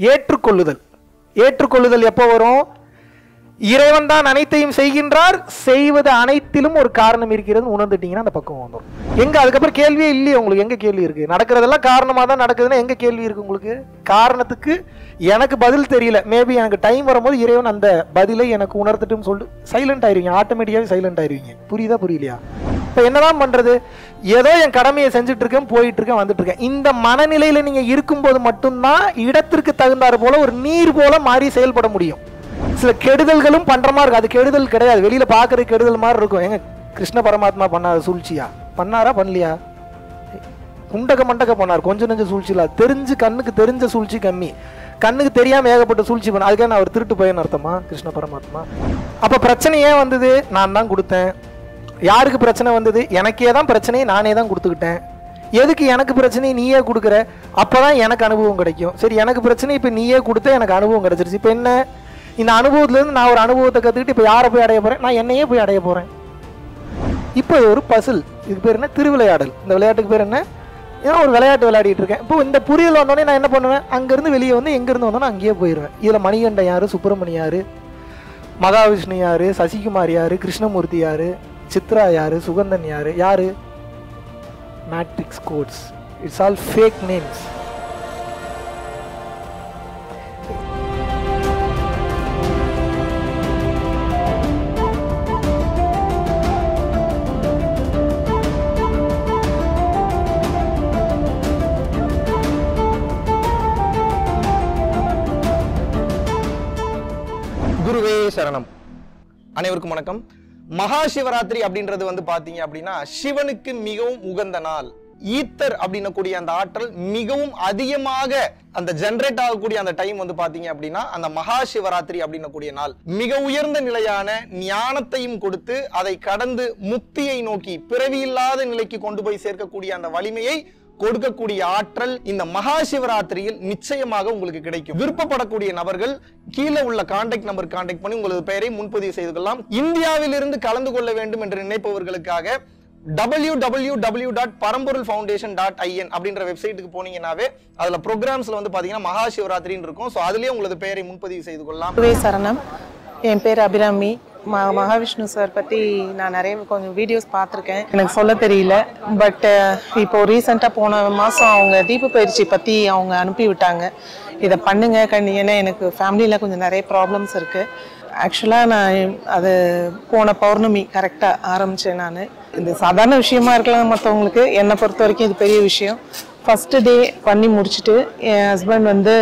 ஏற்றுக்கொள்ளுதல் ஏற்றுக்கொள்ளுதல் எப்போ வரும் இறைவன் தான் அனைத்தையும் செய்கின்றார் செய்வது அனைத்திலும் ஒரு காரணம் இருக்கிறது உணர்ந்துட்டீங்கன்னா அந்த பக்கம் வந்துடும் எங்க அதுக்கப்புறம் கேள்வியே இல்லையே உங்களுக்கு எங்க கேள்வி இருக்கு நடக்கிறதெல்லாம் காரணமாக தான் நடக்குதுன்னா எங்க கேள்வி இருக்கு உங்களுக்கு காரணத்துக்கு எனக்கு பதில் தெரியல மேபி எனக்கு டைம் வரும்போது இறைவன் அந்த பதிலை எனக்கு உணர்த்துட்டுன்னு சொல்லிட்டு சைலண்ட் ஆயிருவீங்க ஆட்டோமேட்டிக்காவே சைலண்ட் ஆயிருவீங்க புரியுதா புரியலையா இப்போ என்னதான் பண்றது ஏதோ என் கடமையை செஞ்சுட்டு இருக்கேன் போயிட்டு இருக்கேன் வந்துட்டு இருக்கேன் இந்த மனநிலையில நீங்க இருக்கும்போது மட்டும்தான் இடத்திற்கு தகுந்தாறு போல ஒரு நீர் போல மாறி செயல்பட முடியும் சில கெடுதல்களும் பண்ற மாதிரி இருக்கும் அது கெடுதல் கிடையாது வெளியில பாக்குறது கெடுதல் மாதிரி இருக்கும் எங்க கிருஷ்ண பரமாத்மா பண்ணாத சூழ்ச்சியா பண்ணாரா பண்ணலையா குண்டக மண்டக பண்ணார் கொஞ்சம் நெஞ்ச சூழ்ச்சி இல்ல தெரிஞ்சு கண்ணுக்கு தெரிஞ்ச சூழ்ச்சி கம்மி கண்ணுக்கு தெரியாம ஏகப்பட்ட சூழ்ச்சி பண்ண அதுக்காக நான் அவர் திருட்டு பையன் அர்த்தமா கிருஷ்ண பரமாத்மா அப்ப பிரச்சனை ஏன் வந்தது நான் தான் கொடுத்தேன் யாருக்கு பிரச்சனை வந்தது எனக்கே தான் பிரச்சனையை நானே தான் கொடுத்துக்கிட்டேன் எதுக்கு எனக்கு பிரச்சனை நீயே கொடுக்குற அப்பதான் எனக்கு அனுபவம் கிடைக்கும் சரி எனக்கு பிரச்சனை இப்போ நீயே கொடுத்த எனக்கு அனுபவம் கிடைச்சிருச்சு இப்போ என்ன இந்த அனுபவத்துலேருந்து நான் ஒரு அனுபவத்தை கற்றுக்கிட்டு இப்போ யாரை போய் அடைய போகிறேன் நான் என்னையே போய் அடைய போகிறேன் இப்போ இது ஒரு பசில் இதுக்கு பேர் என்ன திருவிளையாடல் இந்த விளையாட்டுக்கு பேர் என்ன ஏன்னா ஒரு விளையாட்டு விளையாடிட்டு இருக்கேன் இப்போ இந்த புரியல் வந்தோடனே நான் என்ன பண்ணுவேன் அங்கேருந்து வெளியே வந்து எங்கேருந்து வந்தோன்னா அங்கேயே போயிடுவேன் இதில் மணிகண்டன் யார் சுப்பிரமணி யார் மகாவிஷ்ணு யார் சசிகுமார் யார் கிருஷ்ணமூர்த்தி யார் சித்ரா யார் சுகந்தன் யார் யார் matrix gods it's all fake names குருவே சரணம் அனைவருக்கும் வணக்கம் மகா சிவராத்திரி அப்படின்றது வந்து பாத்தீங்க அப்படின்னா சிவனுக்கு மிகவும் உகந்த நாள் ஈத்தர் அப்படின்னக்கூடிய அந்த ஆற்றல் மிகவும் அதிகமாக அந்த ஜெனரேட் ஆகக்கூடிய அந்த டைம் வந்து பாத்தீங்க அப்படின்னா அந்த மகா சிவராத்திரி அப்படின்னக்கூடிய நாள் மிக உயர்ந்த நிலையான ஞானத்தையும் கொடுத்து அதை கடந்து முக்தியை நோக்கி பிறவியில்லாத நிலைக்கு கொண்டு போய் சேர்க்கக்கூடிய அந்த வலிமையை கொடுக்கக்கூடிய ஆற்றல் இந்த மகா சிவராத்திரியில் நிச்சயமாக உங்களுக்கு கிடைக்கும் விருப்பப்படக்கூடிய நபர்கள் கீழே உள்ள கான்டாக்ட் நம்பர் கான்டாக்ட் பண்ணி உங்களது பெயரை முன்பதிவு செய்து கொள்ளலாம் இந்தியாவிலிருந்து கலந்து கொள்ள வேண்டும் என்று நினைப்பவர்களுக்காக W W W dot Paramporul foundation dot I N அப்படின்ற வெப்சைட்டுக்கு போனீங்கன்னாவே அதுல ப்ரோக்ராம்ஸ்ல வந்து பாத்தீங்கன்னா மகா சிவராத்திரின்னு இருக்கும் ஸோ அதுலயே உங்களது பெயரை முன்பதிவு செய்து கொள்ளலாம் குருவே சரணம் என் பேர் அபிராமி ம மகாவிஷ்ணு சார் பற்றி நான் நிறைய கொஞ்சம் வீடியோஸ் பார்த்துருக்கேன் எனக்கு சொல்ல தெரியல பட் இப்போ ரீசெண்டாக போன மாதம் அவங்க தீப பயிற்சி பற்றி அவங்க அனுப்பி விட்டாங்க இதை பண்ணுங்க கண்ணி ஏன்னா எனக்கு ஃபேமிலியில் கொஞ்சம் நிறைய ப்ராப்ளம்ஸ் இருக்குது ஆக்சுவலாக நான் அது போன பௌர்ணமி கரெக்டாக ஆரம்பித்தேன் நான் இது சாதாரண விஷயமா இருக்கலாம் மற்றவங்களுக்கு என்னை பொறுத்த வரைக்கும் இது பெரிய விஷயம் ஃபஸ்ட்டு டே பண்ணி முடிச்சுட்டு என் ஹஸ்பண்ட் வந்து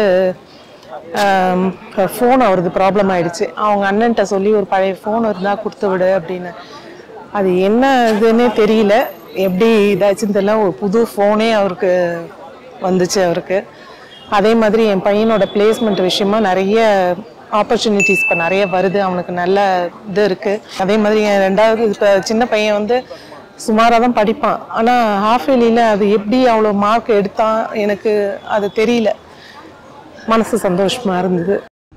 ஃபோன் அவரது ப்ராப்ளம் ஆயிடுச்சு அவங்க அண்ணன்ட்ட சொல்லி ஒரு பழைய ஃபோன் இருந்தால் கொடுத்து விடு அப்படின்னு அது என்ன இதுன்னே தெரியல எப்படி இதாச்சுன்னு தெரியல ஒரு புது ஃபோனே அவருக்கு வந்துச்சு அவருக்கு அதே மாதிரி என் பையனோட பிளேஸ்மெண்ட் விஷயமா நிறைய ஆப்பர்ச்சுனிட்டிஸ் இப்போ நிறைய வருது அவனுக்கு நல்ல இது இருக்குது அதே மாதிரி என் ரெண்டாவது இப்போ சின்ன பையன் வந்து சுமாராக தான் படிப்பான் ஆனால் ஹாஃப் இயர்லியில் அது எப்படி அவ்வளோ மார்க் எடுத்தான் எனக்கு அது தெரியல மனசு சந்தோஷமா இருந்தது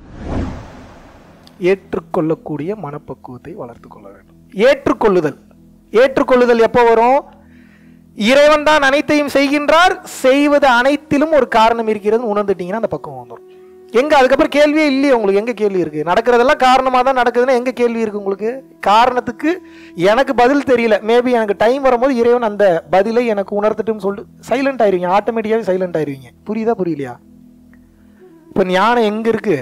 ஏற்றுக்கொள்ளக்கூடிய மனப்பக்குவத்தை வளர்த்து கொள்ள வேண்டும் ஏற்றுக்கொள்ளுதல் ஏற்றுக்கொள்ளுதல் எப்போ வரும் இறைவன் தான் அனைத்தையும் செய்கின்றார் செய்வது அனைத்திலும் ஒரு காரணம் இருக்கிறது உணர்ந்துட்டீங்கன்னா அந்த பக்கம் வந்துடும் எங்க அதுக்கப்புறம் கேள்வியே இல்லையே உங்களுக்கு எங்க கேள்வி இருக்கு நடக்கிறதெல்லாம் காரணமாக தான் நடக்குதுன்னா எங்க கேள்வி இருக்கு உங்களுக்கு காரணத்துக்கு எனக்கு பதில் தெரியல மேபி எனக்கு டைம் வரும்போது இறைவன் அந்த பதிலை எனக்கு உணர்த்துட்டுன்னு சொல்லிட்டு சைலண்ட் ஆயிருவீங்க ஆட்டோமேட்டிக்காவே சைலண்ட் ஆயிருவீங்க புரியுதா புரியலையா இப்போ ஞானம் எங்க இருக்கு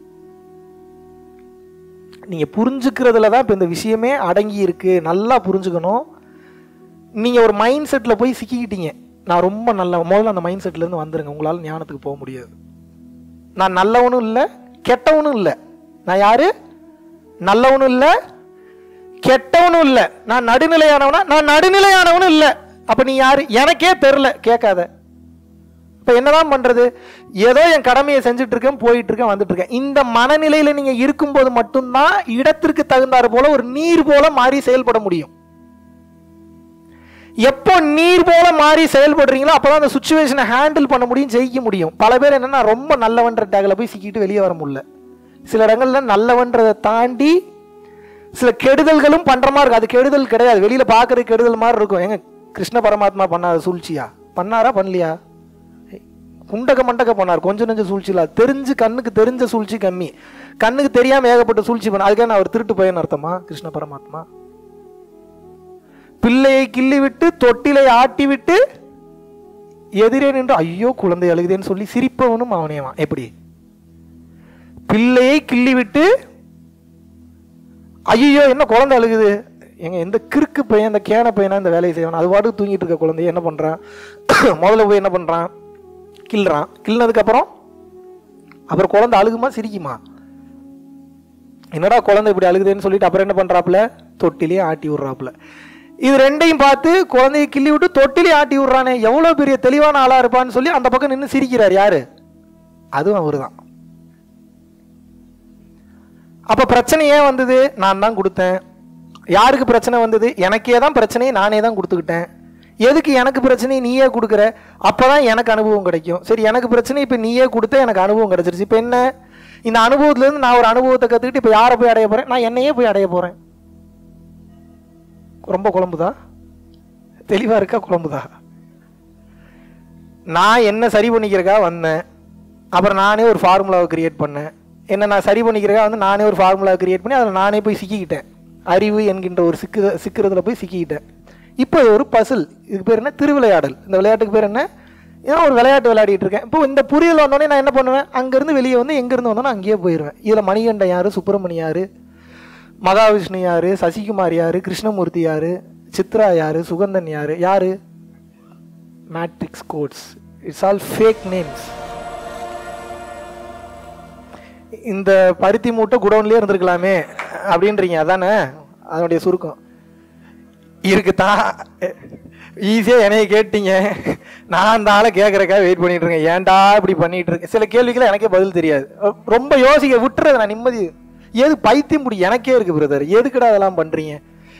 நீங்க புரிஞ்சுக்கிறதுல தான் இப்போ இந்த விஷயமே அடங்கி இருக்கு நல்லா புரிஞ்சுக்கணும் நீங்க ஒரு மைண்ட் செட்ல போய் சிக்கிக்கிட்டீங்க நான் ரொம்ப நல்ல முதல்ல அந்த மைண்ட் செட்ல இருந்து வந்துருங்க உங்களால ஞானத்துக்கு போக முடியாது நான் நல்லவனும் இல்லை கெட்டவனும் இல்லை நான் யாரு நல்லவனும் இல்லை கெட்டவனும் இல்லை நான் நடுநிலையானவனா நான் நடுநிலையானவனும் இல்லை அப்ப நீ யாரு எனக்கே தெரில கேட்காத இப்போ என்னதான் பண்றது ஏதோ என் கடமையை செஞ்சுட்டு இருக்கேன் போயிட்டு இருக்கேன் வந்துட்டு இருக்கேன் இந்த மனநிலையில நீங்க இருக்கும்போது மட்டும்தான் இடத்திற்கு தகுந்தாறு போல ஒரு நீர் போல மாறி செயல்பட முடியும் எப்போ நீர் போல மாறி செயல்படுறீங்களோ அப்பதான் அந்த சுச்சுவேஷனை ஹேண்டில் பண்ண முடியும் ஜெயிக்க முடியும் பல பேர் என்னன்னா ரொம்ப நல்லவன்ற டேக்ல போய் சிக்கிட்டு வெளியே வர முடியல சில இடங்கள்ல நல்லவன்றதை தாண்டி சில கெடுதல்களும் பண்ற மாதிரி இருக்கும் அது கெடுதல் கிடையாது வெளியில பாக்குறது கெடுதல் மாதிரி இருக்கும் எங்க கிருஷ்ண பரமாத்மா பண்ணாத சூழ்ச்சியா பண்ணாரா பண்ணலையா குண்டக மண்டக பண்ணார் கொஞ்சம் நெஞ்ச சூழ்ச்சி இல்ல தெரிஞ்சு கண்ணுக்கு தெரிஞ்ச சூழ்ச்சி கம்மி கண்ணுக்கு தெரியாம ஏகப்பட்ட சூழ்ச்சி பண்ண அதுக்காக நான் அவர் திருட்டு பையன் அர்த்தமா கிருஷ்ண பரமாத்மா பிள்ளையை கிள்ளி விட்டு தொட்டிலை ஆட்டி விட்டு எதிரே நின்று ஐயோ குழந்தை அழுகுதேன்னு சொல்லி சிரிப்பவனும் அவனேவான் எப்படி பிள்ளையை கிள்ளி விட்டு ஐயோ என்ன குழந்தை அழுகுது எங்க எந்த கிறுக்கு பையன் இந்த கேன பையனா இந்த வேலையை செய்வான் அது பாட்டுக்கு தூங்கிட்டு இருக்க குழந்தைய என்ன பண்றான் முதல்ல போய் என்ன பண்றான் கிள்றான் கிள்னதுக்கு அப்புறம் அப்புறம் குழந்தை அழுகுமா சிரிக்குமா என்னடா குழந்தை இப்படி அழுகுதுன்னு சொல்லிட்டு அப்புறம் என்ன பண்றாப்புல தொட்டிலே ஆட்டி விடுறாப்புல இது ரெண்டையும் பார்த்து குழந்தைய கிள்ளி விட்டு தொட்டிலே ஆட்டி விடுறானே எவ்வளவு பெரிய தெளிவான ஆளா இருப்பான்னு சொல்லி அந்த பக்கம் நின்று சிரிக்கிறார் யாரு அதுவும் அவருதான் அப்ப பிரச்சனை ஏன் வந்தது நான் தான் கொடுத்தேன் யாருக்கு பிரச்சனை வந்தது எனக்கே தான் பிரச்சனையை நானே தான் கொடுத்துக்கிட்டேன் எதுக்கு எனக்கு பிரச்சனையை நீயே கொடுக்குற அப்பதான் எனக்கு அனுபவம் கிடைக்கும் சரி எனக்கு பிரச்சனை இப்போ நீயே கொடுத்த எனக்கு அனுபவம் கிடைச்சிருச்சு இப்போ என்ன இந்த அனுபவத்துல இருந்து நான் ஒரு அனுபவத்தை கத்துக்கிட்டு இப்போ யாரை போய் அடைய போறேன் நான் என்னையே போய் அடைய போறேன் ரொம்ப குழம்புதா தெளிவா இருக்கா குழம்புதா நான் என்ன சரி பண்ணிக்கிறக்கா வந்தேன் அப்புறம் நானே ஒரு ஃபார்முலாவை கிரியேட் பண்ணேன் என்ன நான் சரி பண்ணிக்கிறக்கா வந்து நானே ஒரு ஃபார்முலாவை கிரியேட் பண்ணி அதில் நானே போய் சிக்கிக்கிட்டேன் அறிவு என்கின்ற ஒரு சிக்கு சிக்கிறதுல போய் சிக்கிக்கிட்டேன் இப்போ ஒரு பசில் இதுக்கு பேர் என்ன திருவிளையாடல் இந்த விளையாட்டுக்கு பேர் என்ன ஏன்னா ஒரு விளையாட்டு விளையாடிட்டு இருக்கேன் இப்போ இந்த புரியல் வந்தோடனே நான் என்ன பண்ணுவேன் அங்கேருந்து வெளியே வந்து எங்கேருந்து வந்தோன்னா அங்கேயே போயிடுவேன் இதில் மணிகண்டன் யார் சுப்பிரமணி யார் மகாவிஷ்ணு யார் சசிகுமார் யார் கிருஷ்ணமூர்த்தி யார் சித்ரா யார் சுகந்தன் யார் யார் matrix gods it's all fake names இந்த பருத்தி மூட்டை குடோன்லயே இருந்திருக்கலாமே அப்படின்றீங்க அதானே அதனுடைய சுருக்கம் இருக்குதான் ஈஸியாக என்னைய கேட்டீங்க நான் அந்த ஆளை கேட்குறக்காக வெயிட் பண்ணிட்டு இருக்கேன் ஏன்டா இப்படி பண்ணிட்டு இருக்கேன் சில கேள்விக்கெல்லாம் எனக்கே பதில் தெரியாது ரொம்ப யோசிக்க விட்டுறது நான் நிம்மதி ஏது பைத்தியம் முடி எனக்கே இருக்கு பிரதர் எதுக்குடா அதெல்லாம் பண்றீங்க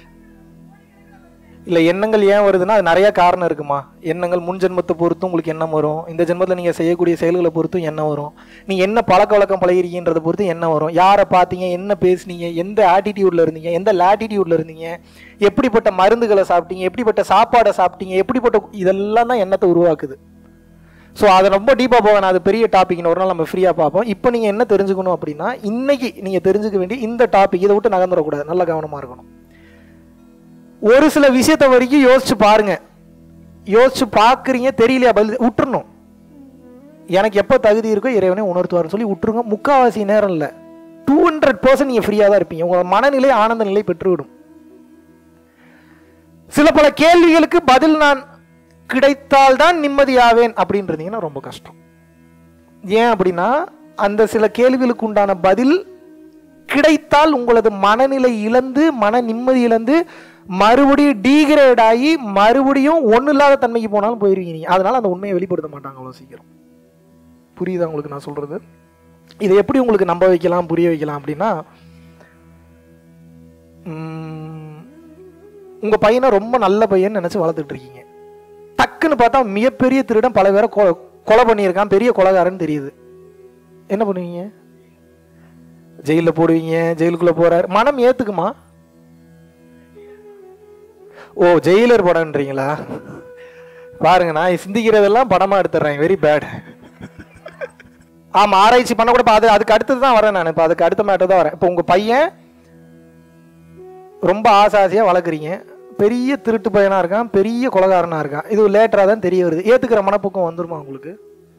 இல்ல எண்ணங்கள் ஏன் வருதுன்னா அது நிறைய காரணம் இருக்குமா எண்ணங்கள் முன் ஜென்மத்தை பொறுத்து உங்களுக்கு எண்ணம் வரும் இந்த ஜென்மத்தில் நீங்க செய்யக்கூடிய செயல்களை பொறுத்தும் எண்ணம் வரும் நீங்க என்ன பழக்க வழக்கம் பழகிறீங்கன்றதை பொறுத்து எண்ணம் வரும் யாரை பார்த்தீங்க என்ன பேசுனீங்க எந்த ஆட்டிடியூட்ல இருந்தீங்க எந்த லாட்டிடியூட்ல இருந்தீங்க எப்படிப்பட்ட மருந்துகளை சாப்பிட்டீங்க எப்படிப்பட்ட சாப்பாடை சாப்பிட்டீங்க எப்படிப்பட்ட இதெல்லாம் தான் எண்ணத்தை உருவாக்குது ஸோ அதை ரொம்ப டீப்பாக போவேன் அது பெரிய டாபிக்னு ஒரு நாள் நம்ம ஃப்ரீயாக பார்ப்போம் இப்போ நீங்கள் என்ன தெரிஞ்சுக்கணும் அப்படின்னா இன்னைக்கு நீங்கள் தெரிஞ்சுக்க வேண்டிய இந்த டாபிக் இதை விட்டு நகர்ந்துடக்கூடாது நல்ல கவனமாக இருக்கணும் ஒரு சில விஷயத்த வரைக்கும் யோசிச்சு பாருங்க யோசிச்சு பார்க்குறீங்க தெரியலையா பதில் விட்டுறணும் எனக்கு எப்போ தகுதி இருக்கோ இறைவனே உணர்த்துவார்னு சொல்லி விட்டுருங்க முக்காவாசி நேரம் இல்லை டூ ஹண்ட்ரட் பர்சன்ட் நீங்கள் ஃப்ரீயாக தான் இருப்பீங்க உங்கள் மனநிலை ஆனந்த நிலை பெற்றுவிடும் சில பல கேள்விகளுக்கு பதில் நான் கிடைத்தால் தான் நிம்மதியாவேன் அப்படின்றதீங்கன்னா ரொம்ப கஷ்டம் ஏன் அப்படின்னா அந்த சில கேள்விகளுக்கு உண்டான பதில் கிடைத்தால் உங்களது மனநிலை இழந்து மன நிம்மதி இழந்து மறுபடியும் டீகிரேட் ஆகி மறுபடியும் ஒன்றும் இல்லாத தன்மைக்கு போனாலும் போயிருவீங்க நீங்க. அதனால அந்த உண்மையை வெளிப்படுத்த மாட்டாங்க அவ்வளோ சீக்கிரம் புரியுதா உங்களுக்கு நான் சொல்றது இதை எப்படி உங்களுக்கு நம்ப வைக்கலாம் புரிய வைக்கலாம் அப்படின்னா உம், உங்க பையனை ரொம்ப நல்ல பையன் நினைச்சு வளர்த்துட்டு இருக்கீங்க டக்குன்னு பார்த்தா மிகப்பெரிய திருடன் பல பேரை கொ- கொலை பண்ணியிருக்கான் பெரிய கொலைகாரன்னு தெரியுது என்ன பண்ணுவீங்க ஜெயிலில் போடுவீங்க ஜெயிலுக்குள்ள போறாரு மனம் ஏத்துக்குமா ஓ ஜெயிலர் படம்ன்றீங்களா பாருங்க நான் சிந்திக்கிறதெல்லாம் படமா எடுத்துடுறேன் வெரி பேட் ஆமா ஆராய்ச்சி பண்ண கூட இப்ப அது அதுக்கு அடுத்தது தான் வரேன் நான் இப்போ அதுக்கு அடுத்த மேட்டர் தான் வரேன் இப்போ உங்க பையன் ரொம்ப ஆசை ஆசையா வளர்க்குறீங்க பெரிய திருட்டு பையனா இருக்கான் பெரிய கொலகாரனா இருக்கான் இது லேட்டரா தான் தெரிய வருது ஏத்துக்கிற மனப்போக்கம் வந்துருமா உங்களுக்கு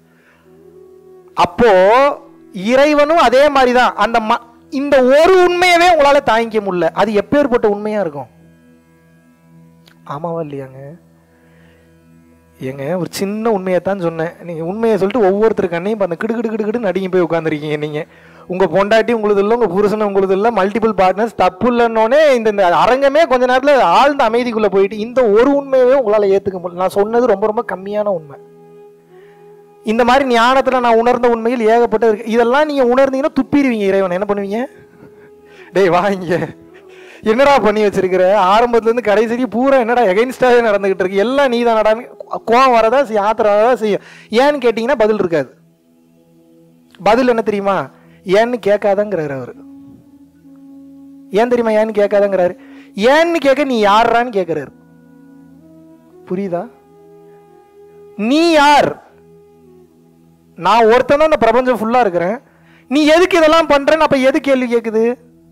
அப்போ இறைவனும் அதே மாதிரி தான் அந்த ம- இந்த ஒரு உண்மையவே உங்களால தாங்கிக்க முடியல அது எப்பேற்பட்ட உண்மையா இருக்கும் ஆமாவா இல்லையாங்க ஏங்க ஒரு சின்ன உண்மையை தான் சொன்னேன் நீங்க உண்மையை சொல்லிட்டு ஒவ்வொருத்தருக்கு கண்ணையும் அந்த கிடு கிடு கிடு கிடு நடுங்கி போய் உட்காந்துருக்கீங்க நீங்க உங்க பொண்டாட்டி உங்களுது இல்லை உங்க புருஷன் உங்களுது இல்லை மல்டிபிள் பார்ட்னர்ஸ் தப்பு இல்லைன்னொடனே இந்த இந்த அரங்கமே கொஞ்ச நேரத்துல ஆழ்ந்த அமைதிக்குள்ள போயிட்டு இந்த ஒரு உண்மையவே உங்களால ஏத்துக்க முடியல நான் சொன்னது ரொம்ப ரொம்ப கம்மியான உண்மை இந்த மாதிரி ஞானத்துல நான் உணர்ந்த உண்மையில் ஏகப்பட்ட இருக்கு இதெல்லாம் நீங்க உணர்ந்தீங்கன்னா துப்பிடுவீங்க இறைவன் என்ன பண்ணுவீங்க டேய் வா இங்க என்னடா பண்ணி வச்சிருக்கிற ஆரம்பத்துல இருந்து கடைசி வரைக்கும் பூரா என்னடா எகைன்ஸ்டாவே நடந்துகிட்டு இருக்கு எல்லாம் நீ தான் கோவம் வரதா செய்யும் ஆத்திரம் வரதா செய்யும் ஏன்னு கேட்டீங்கன்னா பதில் இருக்காது பதில் என்ன தெரியுமா ஏன்னு கேட்காதங்கிறாரு அவரு ஏன் தெரியுமா ஏன்னு கேட்காதங்கிறாரு ஏன்னு கேட்க நீ யாருறான்னு கேட்கிறாரு புரியுதா நீ யார் நான் ஒருத்தன் தான் இந்த பிரபஞ்சம் ஃபுல்லா இருக்கிறேன் நீ எதுக்கு இதெல்லாம் பண்றேன்னு அப்ப எது கேள்வி கேக்குது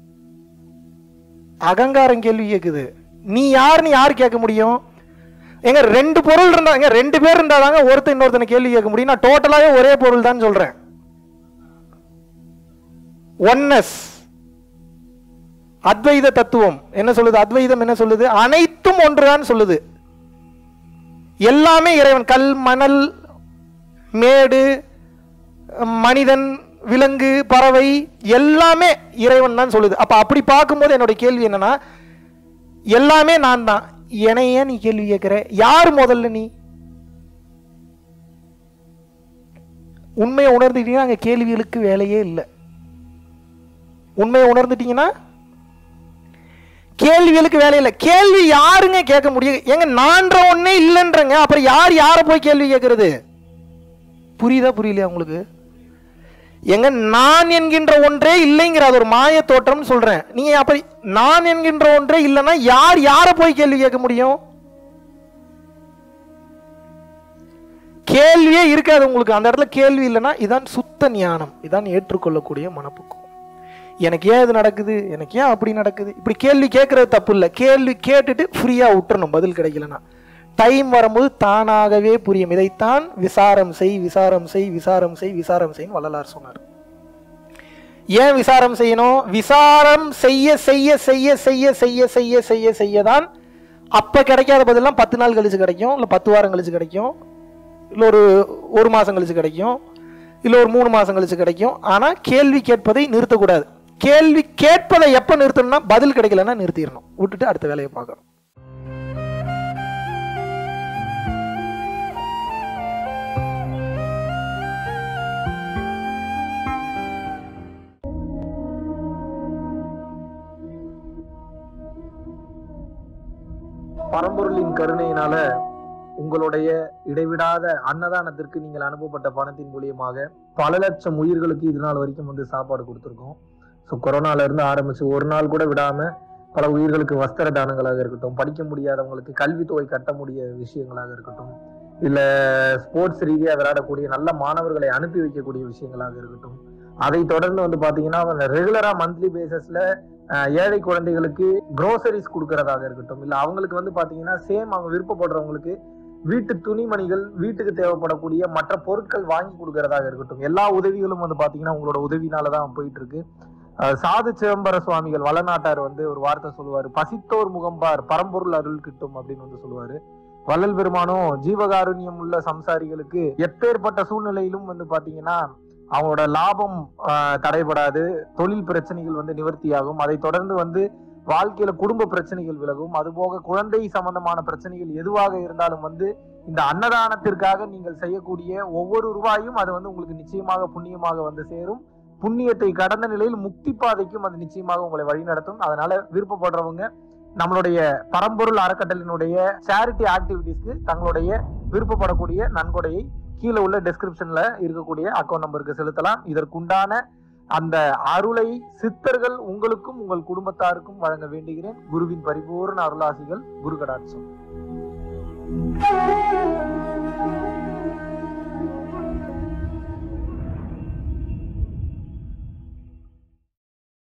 அகங்காரம் கேள்வி கேக்குது நீ யாருன்னு யார் கேட்க முடியும் எங்க ரெண்டு பொருள் இருந்தா எங்க ரெண்டு பேர் இருந்தாதாங்க ஒருத்தன் இன்னொருத்தனை கேள்வி கேட்க முடியும் நான் டோட்டலாவே ஒரே பொருள் தான் சொல்றேன் ஒன்னஸ் அத்வைத தத்துவம் என்ன சொல்லுது அத்வைதம் என்ன சொல்லுது அனைத்தும் ஒன்றுதான் சொல்லுது எல்லாமே இறைவன் கல் மணல் மேடு மனிதன் விலங்கு பறவை எல்லாமே இறைவன் தான் சொல்லுது அப்ப அப்படி பார்க்கும்போது என்னுடைய கேள்வி என்னன்னா எல்லாமே நான் தான் என்னைய நீ கேள்வி கேட்கிற யார் முதல்ல நீ உண்மையை உணர்ந்துட்டீங்கன்னா அங்க கேள்விகளுக்கு வேலையே இல்லை உண்மையை உணர்ந்துட்டீங்கன்னா கேள்விகளுக்கு வேலை இல்லை கேள்வி யாருங்க கேட்க முடியும் ஏங்க நான்ற ஒண்ணே இல்லைன்றங்க அப்புறம் யார் யாரை போய் கேள்வி கேட்கறது புரியுதா புரியலையா உங்களுக்கு எங்க நான் என்கின்ற ஒன்றே இல்லைங்கிற அது ஒரு மாய தோற்றம்னு சொல்றேன் நீங்க அப்படி நான் என்கின்ற ஒன்றே இல்லைன்னா யார் யாரை போய் கேள்வி கேட்க முடியும் கேள்வியே இருக்காது உங்களுக்கு அந்த இடத்துல கேள்வி இல்லைன்னா இதான் சுத்த ஞானம் இதான் ஏற்றுக்கொள்ளக்கூடிய மனப்பக்குவம் எனக்கு ஏன் இது நடக்குது எனக்கு ஏன் அப்படி நடக்குது இப்படி கேள்வி கேட்கறது தப்பு இல்லை கேள்வி கேட்டுட்டு ஃப்ரீயாக விட்டுறணும் பதில் கிடைக்கலனா டைம் வரும்போது தானாகவே புரியும் இதைத்தான் விசாரம் செய் விசாரம் செய் விசாரம் செய் விசாரம் செய்ன்னு வள்ளலார் சொன்னார் ஏன் விசாரம் செய்யணும் விசாரம் செய்ய செய்ய செய்ய செய்ய செய்ய செய்ய செய்ய செய்ய தான் அப்ப கிடைக்காத பதிலாம் பத்து நாள் கழிச்சு கிடைக்கும் இல்ல பத்து வாரம் கழிச்சு கிடைக்கும் இல்ல ஒரு ஒரு மாசம் கழிச்சு கிடைக்கும் இல்ல ஒரு மூணு மாசம் கழிச்சு கிடைக்கும் ஆனா கேள்வி கேட்பதை நிறுத்தக்கூடாது கேள்வி கேட்பதை எப்ப நிறுத்தணும்னா பதில் கிடைக்கலன்னா நிறுத்திடணும் விட்டுட்டு அடுத்த வேலையை பார்க்கணும் பரம்பொருளின் கருணையினால உங்களுடைய இடைவிடாத அன்னதானத்திற்கு நீங்கள் அனுப்பப்பட்ட பணத்தின் மூலியமாக பல லட்சம் உயிர்களுக்கு இது நாள் வரைக்கும் வந்து சாப்பாடு கொடுத்துருக்கோம் ஸோ கொரோனால இருந்து ஆரம்பிச்சு ஒரு நாள் கூட விடாம பல உயிர்களுக்கு வஸ்திர தானங்களாக இருக்கட்டும் படிக்க முடியாதவங்களுக்கு கல்வித்தொகை கட்ட முடிய விஷயங்களாக இருக்கட்டும் இல்ல ஸ்போர்ட்ஸ் ரீதியா விளையாடக்கூடிய நல்ல மாணவர்களை அனுப்பி வைக்கக்கூடிய விஷயங்களாக இருக்கட்டும் அதை தொடர்ந்து வந்து பாத்தீங்கன்னா ரெகுலரா மந்த்லி பேசிஸ்ல அஹ் ஏழை குழந்தைகளுக்கு க்ரோசரிஸ் கொடுக்கறதாக இருக்கட்டும் இல்ல அவங்களுக்கு வந்து பாத்தீங்கன்னா சேம் அவங்க விருப்பப்படுறவங்களுக்கு வீட்டு துணிமணிகள் வீட்டுக்கு தேவைப்படக்கூடிய மற்ற பொருட்கள் வாங்கி கொடுக்கறதாக இருக்கட்டும் எல்லா உதவிகளும் வந்து பாத்தீங்கன்னா உங்களோட உதவினால தான் போயிட்டு இருக்கு அஹ் சாது சிதம்பர சுவாமிகள் வளநாட்டார் வந்து ஒரு வார்த்தை சொல்லுவாரு பசித்தோர் முகம்பார் பரம்பொருள் அருள் கிட்டும் அப்படின்னு வந்து சொல்லுவாரு வள்ளல் பெருமானும் ஜீவகாருண்யம் உள்ள சம்சாரிகளுக்கு எப்பேற்பட்ட சூழ்நிலையிலும் வந்து பாத்தீங்கன்னா அவங்களோட லாபம் ஆஹ், தடைபடாது தொழில் பிரச்சனைகள் வந்து நிவர்த்தியாகும் அதை தொடர்ந்து வந்து வாழ்க்கையில குடும்ப பிரச்சனைகள் விலகும் அதுபோக குழந்தை சம்பந்தமான பிரச்சனைகள் எதுவாக இருந்தாலும் வந்து இந்த அன்னதானத்திற்காக நீங்கள் செய்யக்கூடிய ஒவ்வொரு ரூபாயும் அது வந்து உங்களுக்கு நிச்சயமாக புண்ணியமாக வந்து சேரும் புண்ணியத்தை கடந்த நிலையில் முக்தி பாதைக்கும் அது நிச்சயமாக உங்களை வழிநடத்தும் அதனால விருப்பப்படுறவங்க நம்மளுடைய பரம்பொருள் அறக்கட்டளினுடைய சேரிட்டி ஆக்டிவிட்டீஸ்க்கு தங்களுடைய விருப்பப்படக்கூடிய நன்கொடையை கீழே உள்ள டெஸ்கிரிப்ஷன்ல இருக்கக்கூடிய அக்கௌண்ட் நம்பருக்கு செலுத்தலாம் இதற்குண்டான அந்த அருளை சித்தர்கள் உங்களுக்கும் உங்கள் குடும்பத்தாருக்கும் வழங்க வேண்டுகிறேன் குருவின் பரிபூர்ண அருளாசிகள் குரு கடாட்சம்